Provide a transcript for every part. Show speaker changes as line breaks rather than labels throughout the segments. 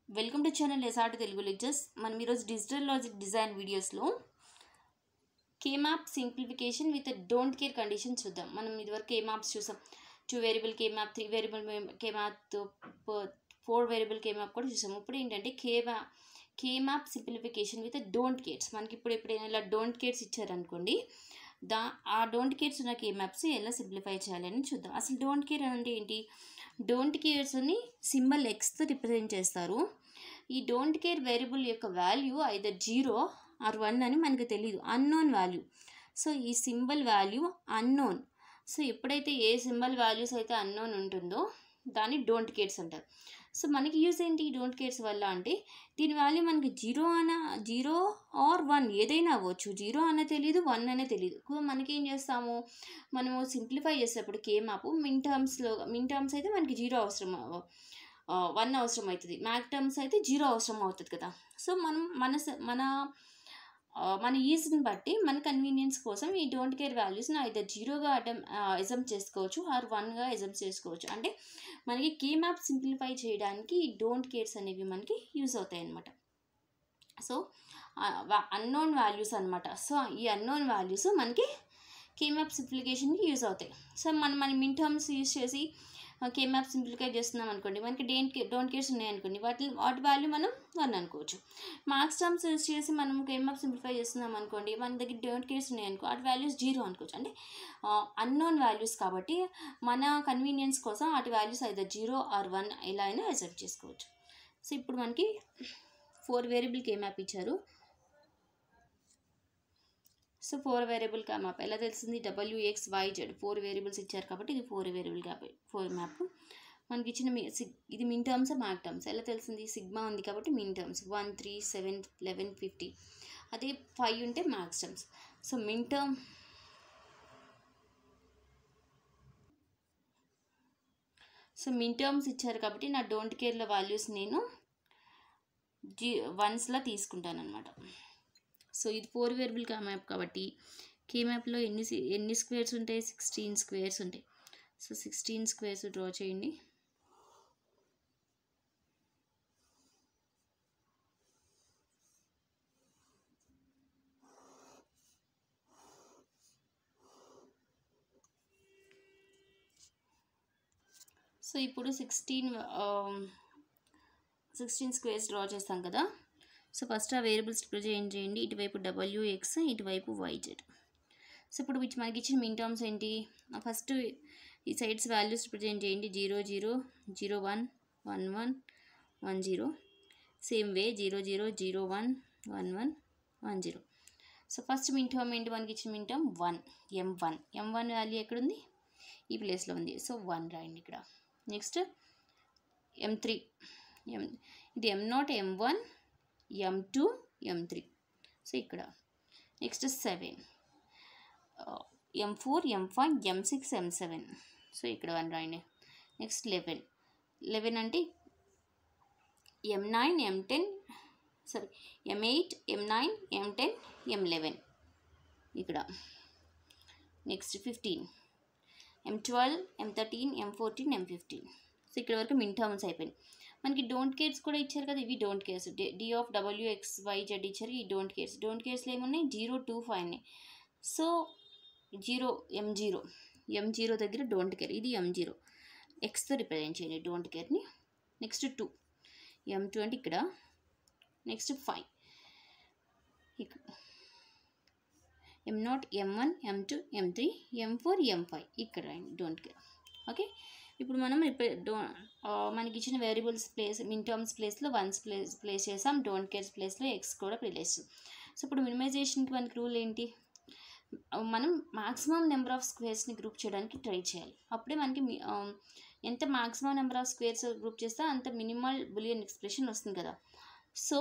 welcome to channel ఎస్ఆర్ట్ Telugu lectures మనం ఈరోజు డిజిటల్ లాజిక్ డిజైన్ వీడియోస్లో K map simplification with don't care condition చూద్దాం మనం ఇదివరకు కేమాప్స్ చూసాం two variable K map three variable K map four variable K map కూడా చూసాం ఇప్పుడు ఏంటంటే కేమా K map simplification with don't cares మనకి ఇప్పుడు ఎప్పుడైనా ఇలా డోంట్ కేర్స్ ఇచ్చారనుకోండి దా ఆ డోంట్ కేర్స్ ఉన్న కేమాప్స్ ఎలా సింప్లిఫై చేయాలని చూద్దాం అసలు డోంట్ కేర్ అంటే ఏంటి డోంట్ కేర్స్ని సింబల్ ఎక్స్తో రిప్రజెంట్ చేస్తారు ఈ డోంట్ కేర్ వేరియబుల్ యొక్క value either zero or one అని మనకు తెలియదు అన్నోన్ వాల్యూ సో ఈ సింబల్ వాల్యూ అన్నోన్ సో ఎప్పుడైతే ఏ సింబల్ వాల్యూస్ అయితే అన్నోన్ ఉంటుందో దాన్ని డోంట్ కేర్స్ అంటారు సో మనకి యూస్ ఏంటి ఈ డోంట్ కేర్స్ వల్ల అంటే దీని వాల్యూ మనకి జీరో అన జీరో ఆర్ వన్ ఏదైనా అవ్వచ్చు జీరో అనే తెలియదు వన్ అనే తెలియదు సో మనకి ఏం చేస్తాము మనము సింప్లిఫై చేసేటప్పుడు కేమాపు మిన్ టర్మ్స్లో మిన్ టర్మ్స్ అయితే మనకి జీరో అవసరం వన్ అవసరం అవుతుంది మ్యాక్ టర్మ్స్ అయితే జీరో అవసరం అవుతుంది కదా సో మనం మన స- మన ఆ, మన ఈజ్ని బట్టి మన కన్వీనియన్స్ కోసం ఈ డోంట్ కేర్ వాల్యూస్ని అయితే జీరోగా అటెం ఎజమ్ చేసుకోవచ్చు ఆర్ వన్గా ఎజమ్ చేసుకోవచ్చు అంటే మనకి కీ మ్యాప్ సింప్లిఫై చేయడానికి ఈ డోంట్ కేర్స్ అనేవి మనకి యూజ్ అవుతాయి అన్నమాట సో అన్నోన్ వాల్యూస్ అన్నమాట సో ఈ అన్నోన్ వాల్యూస్ మనకి కీ మ్యాప్ సింప్లికేషన్కి యూజ్ అవుతాయి సో మనం మన మిన్ టర్మ్స్ యూజ్ చేసి కే మ్యాప్ సింప్లిఫై చేస్తున్నాం అనుకోండి మనకి డేంట్ డోంట్ కేర్స్ ఉన్నాయనుకోండి వాటి వాటి వాల్యూ మనం వన్ అనుకోవచ్చు మార్క్స్ టర్మ్స్ యూజ్ చేసి మనం కే మ్యాప్ సింప్లిఫై చేస్తున్నాం అనుకోండి మన దగ్గర డోంట్ కేర్స్ ఉన్నాయనుకో వాటి వాల్యూస్ జీరో అనుకోవచ్చు అంటే అన్నోన్ వాల్యూస్ కాబట్టి మన కన్వీనియన్స్ కోసం వాటి వాల్యూస్ అయితే జీరో ఆర్ వన్ ఎలా అయినా అసెప్ట్ చేసుకోవచ్చు సో ఇప్పుడు మనకి ఫోర్ వేరియబుల్ కే మ్యాప్ ఇచ్చారు so four variable K map ఎలా తెలిసింది W X Y Z four variables ఇచ్చారు కాబట్టి ఇది four variable map four map మనకి ఇచ్చిన మీ సిగ్ ఇది మిన్ టర్మ్స్ మ్యాక్ టర్మ్స్ ఎలా తెలిసింది సిగ్మా ఉంది కాబట్టి min terms one three seven eleven fifty అదే ఫైవ్ ఉంటే max terms so min term so min terms ఇచ్చారు కాబట్టి నా డోంట్ కేర్లో వాల్యూస్ నేను జీ వన్స్లా తీసుకుంటాను అనమాట సో ఇది ఫోర్ వేరియబుల్ కా మ్యాప్ కాబట్టి కే మ్యాప్లో ఎన్ని సి- ఎన్ని స్క్వేర్స్ ఉంటాయి సిక్స్టీన్ స్క్వేర్స్ ఉంటాయి సో సిక్స్టీన్ స్క్వేర్స్ డ్రా చేయండి సో ఇప్పుడు సిక్స్టీన్ సిక్స్టీన్ స్క్వేర్స్ డ్రా చేస్తాం కదా సో ఫస్ట్ ఆ వేరియబుల్స్ రిప్రజెంట్ చేయండి ఇటువైపు డబ్ల్యూఎక్స్ ఇటువైపు వైజెడ్ సో ఇప్పుడు which మనకి ఇచ్చిన మిన్ టర్మ్స్ ఏంటి ఫస్ట్ ఈ సైడ్స్ వాల్యూస్ రిప్రజెంట్ చేయండి zero zero zero one one one one zero same way zero zero zero one one one one zero so first min term ఏంటి మనకి ఇచ్చిన min term one M one M one value ఎక్కడుంది ఈ ప్లేస్లో ఉంది so one రాయండి ఇక్కడ next ఎం three M ఇది M not M one M two M three so ఇక్కడ next seven M four M five M six M seven so ఇక్కడ one రాయండి నెక్స్ట్ లెవెన్ లెవెన్ అంటే M nine M ten sorry M eight M nine M ten M eleven ఇక్కడ next fifteen M twelve M thirteen M fourteen M fifteen so ఇక్కడ వరకు మిన్ terms అయిపోయినాయి మనకి don't cares కూడా ఇచ్చారు కదా ఇవి don't cares D of W X Y Z ఇచ్చారు ఈ డోంట్ కేర్స్ డోంట్ కేర్స్లో ఏమున్నాయి జీరో టూ ఫైవ్ ఉన్నాయి so zero M zero M zero దగ్గర డోంట్ కేర్ ఇది ఎం జీరో ఎక్స్తో రిప్రజెంట్ చేయండి డోంట్ కేర్ని నెక్స్ట్ టూ ఎం టూ అంటే ఇక్కడ నెక్స్ట్ ఫైవ్ ఇక్కడ M not M one M two M three M four M five ఇక్కడ రాయండి డోంట్ కేర్ ఓకే ఇప్పుడు మనం రిపే డో ఆ, మనకి ఇచ్చిన వేరియబుల్స్ ప్లేస్ మిన్ టర్మ్స్ ప్లేస్లో వన్స్ ప్లేస్ ప్లేస్ చేసాం డోంట్ కేర్స్ ప్లేస్లో ఎక్స్ కూడా ప్లేస్ సో ఇప్పుడు మినిమైజేషన్కి మనకి రూల్ ఏంటి మనం మాక్సిమం నెంబర్ ఆఫ్ స్క్వేర్స్ని గ్రూప్ చేయడానికి ట్రై చేయాలి అప్పుడే మనకి మీ- ఆ, ఎంత maximum number of squares group చేస్తే అంత మినిమల్ బులియన్ ఎక్స్ప్రెషన్ వస్తుంది కదా సో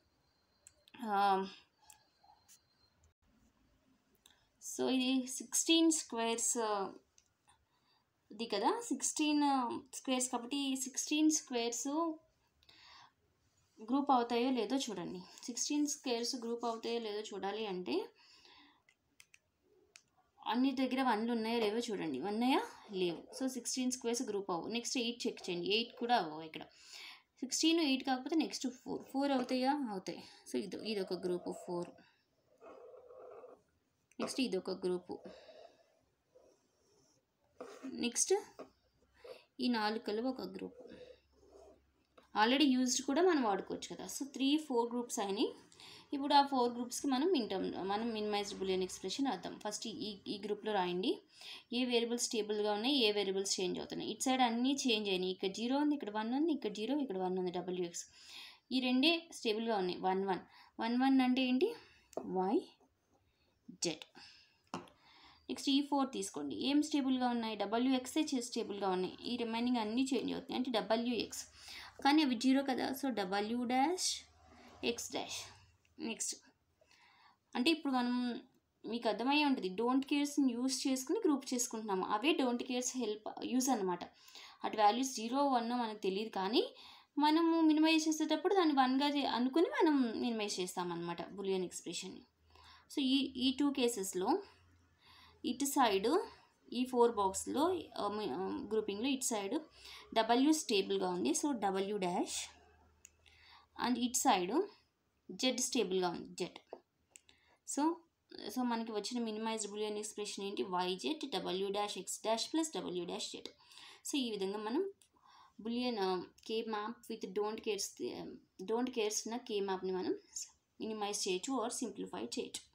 సో ఇది సిక్స్టీన్ స్క్వేర్స్ ఇది కదా సిక్స్టీన్ స్క్వేర్స్ కాబట్టి సిక్స్టీన్ స్క్వేర్స్ గ్రూప్ అవుతాయో లేదో చూడండి సిక్స్టీన్ స్క్వేర్స్ గ్రూప్ అవుతాయో లేదో చూడాలి అంటే అన్ని దగ్గర వన్లు ఉన్నాయో లేవో చూడండి ఉన్నాయా లేవు సో సిక్స్టీన్ స్క్వేర్స్ గ్రూప్ అవ్వు నెక్స్ట్ ఎయిట్ చెక్ చేయండి ఎయిట్ కూడా అవ్వవు ఇక్కడ సిక్స్టీన్ ఎయిట్ కాకపోతే నెక్స్ట్ ఫోర్ ఫోర్ అవుతాయా అవుతాయి సో ఇది ఇది ఒక గ్రూపు ఫోర్ నెక్స్ట్ ఇది ఒక గ్రూపు నెక్స్ట్ ఈ నాలుగు కలిపి ఒక గ్రూప్ ఆల్రెడీ యూజ్డ్ కూడా మనం వాడుకోవచ్చు కదా సో త్రీ ఫోర్ గ్రూప్స్ అయినాయి ఇప్పుడు ఆ ఫోర్ గ్రూప్స్కి మనం మింటమ్ మనం మినిమైజ్డ్ బులియన్ ఎక్స్ప్రెషన్ రాద్దాం ఫస్ట్ ఈ ఈ గ్రూప్లో రాయండి ఏ వేరియబుల్స్ స్టేబుల్గా ఉన్నాయి ఏ వేరియబుల్స్ చేంజ్ అవుతున్నాయి ఇటు సైడ్ అన్నీ చేంజ్ అయినాయి ఇక్కడ జీరో ఉంది ఇక్కడ వన్ ఉంది ఇక్కడ జీరో ఇక్కడ వన్ ఉంది డబ్ల్యూఎక్స్ ఈ రెండే స్టేబుల్గా ఉన్నాయి వన్ వన్ వన్ వన్ అంటే ఏంటి వై జెడ్ నెక్స్ట్ ఈ ఫోర్ తీసుకోండి ఏం స్టేబుల్గా ఉన్నాయి డబ్ల్యూఎక్సే స్టేబుల్గా ఉన్నాయి ఈ రిమైనింగ్ అన్నీ చేంజ్ అవుతున్నాయి అంటే డబ్ల్యూఎక్స్ కానీ అవి జీరో కదా so W dash X dash next అంటే ఇప్పుడు మనం మీకు అర్థమయ్యే ఉంటుంది డోంట్ కేర్స్ని యూస్ చేసుకుని గ్రూప్ చేసుకుంటున్నాము అవే డోంట్ కేర్స్ హెల్ప్ యూజ్ అనమాట అటు వాల్యూస్ జీరో వన్ మనకు తెలియదు కానీ మనము మినిమైజ్ చేసేటప్పుడు దాన్ని వన్గా అనుకుని మనం మినిమైజ్ చేస్తామన్నమాట బులియన్ ఎక్స్ప్రెషన్ని సో ఈ ఈ టూ కేసెస్లో ఇటు సైడ్ ఈ ఫోర్ బాక్స్లో గ్రూపింగ్లో ఇటు సైడ్ డబ్ల్యూ స్టేబుల్గా ఉంది సో డబ్ల్యూ డాష్ అండ్ ఇటు సైడ్ జెడ్ స్టేబుల్గా ఉంది జెడ్ సో సో మనకి వచ్చిన మినిమైజ్డ్ బులియన్ ఎక్స్ప్రెషన్ ఏంటి Y Z W dash X dash plus W dash Z so ఈ విధంగా మనం Boolean K map with don't cares don't cares ఉన్న కే మ్యాప్ని మనం మినిమైజ్ చేయొచ్చు ఆర్ సింప్లిఫై చేయొచ్చు